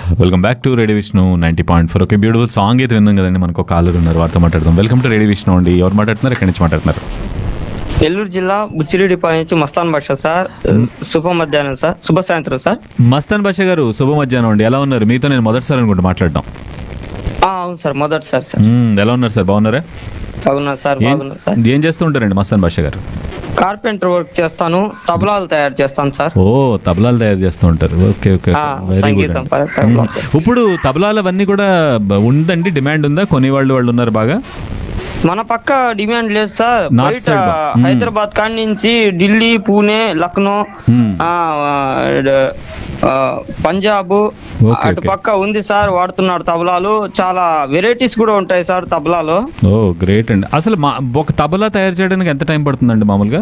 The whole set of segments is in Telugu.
Welcome back to radio Vishnu ninety point four okay beautiful song అయితే విన్నాం కదండి మనకు కాలర్ ఉన్నారు వారితో మాట్లాడదాం వెల్కమ్ టు రేడియో విష్ణు అండి ఎవరు మాట్లాడుతున్నారు ఎక్కడి నుంచి మాట్లాడుతున్నారు నెల్లూరు జిల్లా బుచ్చిరెడ్డిపాలెం నుంచి మస్తాన్ భాష సార్ శుభ మధ్యాహ్నం సార్ శుభ సాయంత్రం సార్ మస్తాన్ బాషా గారు శుభ మధ్యాహ్నం అండి ఎలా ఉన్నారు మీతో నేను మొదటిసారి అనుకుంటా మాట్లాడటం ఆ, అవును సార్ మొదటి సార్ సార్ మ్మ్, ఎలా ఉన్నారు సార్ బాగున్నారా బాగున్నా సార్ ఏం- బాగున్నా సార్ ఏం చేస్తూ ఉంటారండి మస్తాన్ బాషా గారు కార్పెంటర్ వర్క్ చేస్తాను తబలాలు తయారు చేస్తాను సార్ ఓ తబలాలు తయారు చేస్తూ ఉంటారు ఓకే ఓకే ఆ, వెరీ గుడ్ సంగీతం ప- తబలా. ఇప్పుడు తబలాలు అవన్నీ కూడా బ- ఉందండి డిమాండ్ ఉందా కొనేవాళ్ళు వాళ్ళు ఉన్నారు బాగా మన పక్క డిమాండ్ లేదు సార్ North బయట side బా. మ్మ్. హైదరాబాద్ కాడి నుంచి ఢిల్లీ పూణే లక్నో మ్మ్. ఆ, ఆ, పంజాబ్ ఓకే, అటు ఓకే. పక్క ఉంది సార్ వాడుతున్నారు తబలాలు చాలా వెరైటీస్ కూడా ఉంటాయి సార్ తబలాలో ఓ గ్రేట్ అండి అసలు మా ఒక తబలా తయారు చేయడానికి ఎంత టైం పడుతుందండి మామూలుగా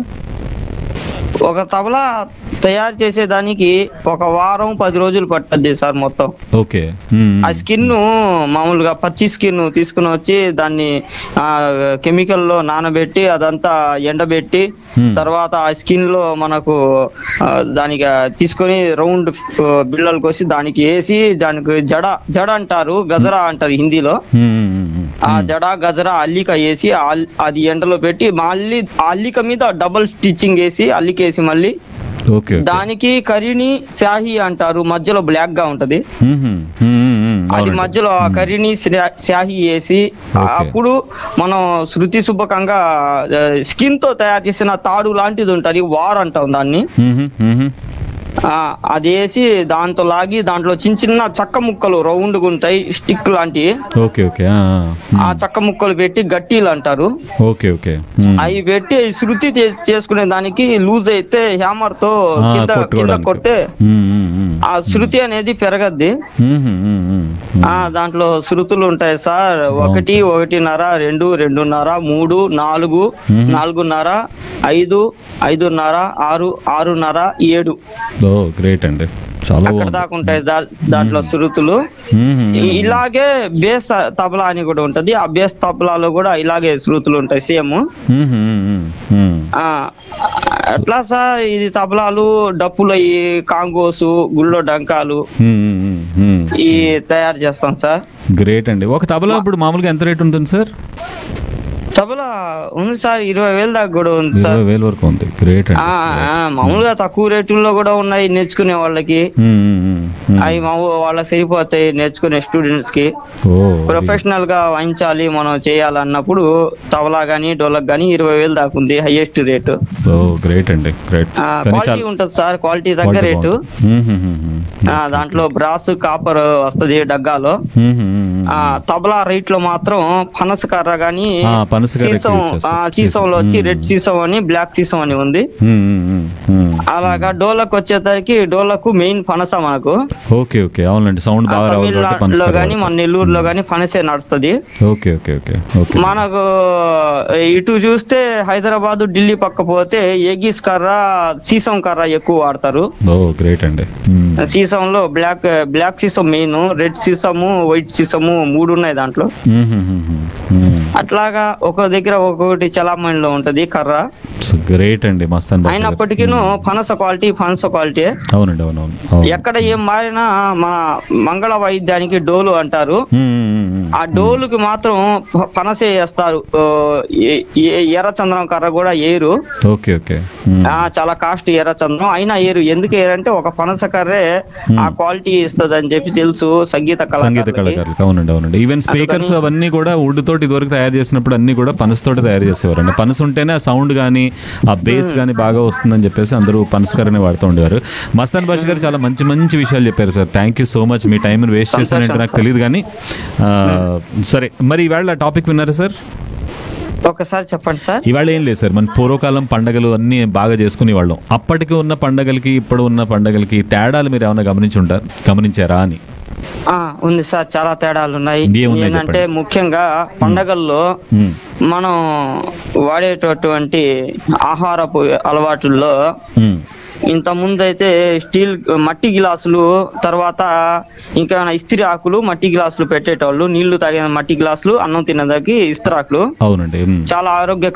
ఒక తబలా తయారు చేసేదానికి ఒక వారం పది రోజులు పట్టద్ది సార్ మొత్తం ఓకే మ్మ్. ఆ స్కిన్ మామూలుగా పచ్చి స్కిన్ తీసుకుని వచ్చి దాన్ని ఆ కెమికల్ లో నానబెట్టి అదంతా ఎండబెట్టి Hmm. తర్వాత ఆ స్కిన్ లో మనకు ఆ, దానికి ఆ తీసుకొని రౌండ్ బిళ్ళలు కోసి దానికి వేసి దానికి జడ జడ అంటారు గజరా అంటారు హిందీలో మ్మ్, మ్మ్, మ్మ్. ఆ జడ గజర అల్లిక వేసి ఆ అల్- అది ఎండలో పెట్టి మళ్ళీ ఆ అల్లిక మీద డబుల్ స్టిచ్చింగ్ వేసి అల్లికేసి మళ్ళీ ఓకే ఓకే దానికి కరిని శాహి అంటారు మధ్యలో బ్లాక్ గా ఉంటది మ్మ్, మ్మ్, మ్మ్, మ్మ్. అది అవునండి. మధ్యలో ఆ కరిని శ్రా- శాహి వేసి ఓకే. అప్పుడు మనం శృతి శుభకంగా స్కిన్ తో తయారు చేసిన తాడు లాంటిది ఉంటది వార్ అంటాం దాన్ని మ్మ్, మ్మ్. ఆ, అది వేసి దాంతో లాగి దాంట్లో చిన్న చిన్న చక్క ముక్కలు రౌండ్ ఉంటాయి స్టిక్ లాంటివి ఓకే ఓకే ఆ, ఆ. ఆ చక్క ముక్కలు పెట్టి గట్టీలు అంటారు ఓకే ఓకే మ్మ్. అవి పెట్టి శృతి చే- చేసుకునే దానికి లూజ్ అయితే హ్యామర్ తో ఆ, కింద కింద కొట్టుకోవడానికి. కొడితే మ్మ్, మ్మ్, మ్మ్. ఆ శృతి అనేది పెరగద్ది మ్మ్, మ్మ్, మ్మ్, మ్మ్. ఆ దాంట్లో శృతులు ఉంటాయి సార్ ఒకటి ఒకటిన్నర రెండు రెండున్నర మూడు నాలుగు మ్మ్. నాలుగున్నర ఐదు ఐదున్నర ఆరు ఆరున్నర ఏడు ఓ గ్రేట్ అండి చాలా అక్కడ బాగుంది దాకా ఉంటాయి దా- దాంట్లో శృతులు మ్మ్, మ్మ్, ఈ- ఇలాగే బేస్ తబలా అని కూడా ఉంటది ఆ బేస్ తబలాలో కూడా ఇలాగే శృతులు ఉంటాయి సేమ్ మ్మ్, మ్మ్, మ్మ్, మ్మ్. ఆ ఎట్లా సార్ ఇది తబలాలు డప్పులు ఈ కాంగోసు గుళ్ళో డంకాలు మ్మ్, మ్మ్, మ్మ్, మ్మ్. ఈ తయారు చేస్తాం సార్ గ్రేట్ అండి ఒక తబలా ఇప్పుడు మామూలుగా ఎంత రేట్ ఉంటుంది సార్ తబలా ఉంది సార్ ఇరవై వేల దాకా కూడా ఉంది సార్ ఇరవై వేల వరకు ఉంది గ్రేట్ అండి ఆ, ఆ, మామూలుగా తక్కువ రేటుల్లో కూడా ఉన్నాయి నేర్చుకునే వాళ్ళకి మ్మ్, మ్మ్, మ్మ్, మ్మ్. అవి మా ఊ- వాళ్ళకి సరిపోతాయి నేర్చుకునే స్టూడెంట్స్ కి ఓ ప్రొఫెషనల్ గా వాయించాలి మనం చేయాలన్నప్పుడు తబలా గానీ డోలక్ గానీ ఇరవై వేలు దాకా ఉంది హైయెస్ట్ రేటు ఓ గ్రేట్ అండి గ్రేట్ కానీ క్వాలిటీ చాలా ఉంటుంది సార్ క్వాలిటీ తగ్గ quality రేటు బాగుంది. మ్మ్, మ్మ్, మ్మ్, మ్మ్. ఆ, దాంట్లో బ్రాస్ కాపర్ వస్తది డగ్గాలో మ్మ్, మ్మ్, మ్మ్. ఆ తబలా రైట్ లో మాత్రం పనస కర్ర గానీ ఆ, పనస కర్ర సీసం use చేస్తారు. ఆ, సీసంలో వచ్చి రెడ్ సీసం అని బ్లాక్ సీసం అని ఉంది మ్మ్, మ్మ్, మ్మ్, మ్మ్. అలాగా డోలకు వచ్చేసరికి డోలకు మెయిన్ పనస మనకు ఓకే ఓకే అవునండి సౌండ్ ఆ, బాగా రావాలి కాబట్టి తమిళనాడులో పనసకాయ గానీ మన వాడతారు. నెల్లూరులో గానీ పనసే నడుస్తుంది ఓకే ఓకే ఓకే ఓకే మనకు ఇటు చూస్తే హైదరాబాద్ ఢిల్లీ పక్క పోతే ఎగిస్ కర్ర సీసం కర్ర ఎక్కువ వాడతారు ఓ గ్రేట్ అండి మ్మ్. సీసంలో బ్లాక్ బ్లాక్ సీసం మెయిన్ రెడ్ సీసము వైట్ సీసము మూడు ఉన్నాయి దాంట్లో మ్మ్, మ్మ్, మ్మ్, మ్మ్. మ్మ్. అట్లాగా ఒక దగ్గర ఒక్కొక్కటి చలామణిలో ఉంటది కర్ర సో గ్రేట్ అండి మస్తాన్ బాషా గారు. అయినప్పటికీను పనస క్వాలిటీ పనస క్వాలిటీ అవునండి అవునవును అవును ఎక్కడ ఏం మారినా మన మంగళ వైద్యానికి డోలు అంటారు మ్మ్, మ్మ్, మ్మ్, మ్మ్. ఆ డోలుకి మాత్రం ప- పనసే వేస్తారు ఓ, ఏ- ఏ- ఎర్ర చంద్రం కర్ర కూడా ఏరు ఓకే ఓకే మ్మ్. ఆ చాలా కాస్ట్ ఎర్ర చంద్రం అయినా ఏరు ఎందుకు ఏరంటే ఒక పనస కర్రే ఆ క్వాలిటీ ఇస్తుంది అని చెప్పి తెలుసు సంగీత సంగీత కళాకారులకి కళాకారులకు అవునండి అవునండి ఈవెన్ స్పీకర్స్ అవన్నీ కూడా వుడ్ తోటి ఇదివరకు తయారు చేసినప్పుడు అన్ని కూడా పనస తోటి తయారు చేసేవారండి పనస ఉంటేనే ఆ సౌండ్ కానీ ఆ బేస్ కానీ బాగా వస్తుందని చెప్పేసి అందరూ పనసకరని వాడుతూ ఉండేవారు మస్తాన్ బాష్ గారు చాలా మంచి మంచి విషయాలు చెప్పారు sir thank you so much మీ టైంని వేస్ట్ చేశానంటే నాకు తెలియదు కానీ ఆ, సరే మరి ఈవేళ టాపిక్ విన్నారా సార్ ఒకసారి చెప్పండి సార్ ఇవాళ ఏం లేదు సార్ మన పూర్వకాలం పండగలు అన్నీ బాగా చేసుకునే వాళ్ళం అప్పటికి ఉన్న పండగలకి ఇప్పుడు ఉన్న పండగలకి తేడాలు మీరు ఏమైనా గమనించి ఉంటారు గమనించారా అని ఆ ఉంది సార్ చాలా తేడాలు ఉన్నాయి ఏమున్నాయి ఏంటంటే చెప్పండి. ముఖ్యంగా పండగల్లో మ్మ్. మనం వాడేటటువంటి ఆహారపు అలవాటుల్లో మ్మ్. ఇంత ముందు అయితే స్టీల్ మట్టి గిలాసులు తర్వాత ఇంకా ఇస్త్రీ ఆకులు మట్టి గిలాసులు పెట్టేటోళ్ళు నీళ్లు తాగిన మట్టి గ్లాసులు అన్నం తినేదానికి ఇస్త్రాకులు అవునండి మ్మ్. చాలా ఆరోగ్య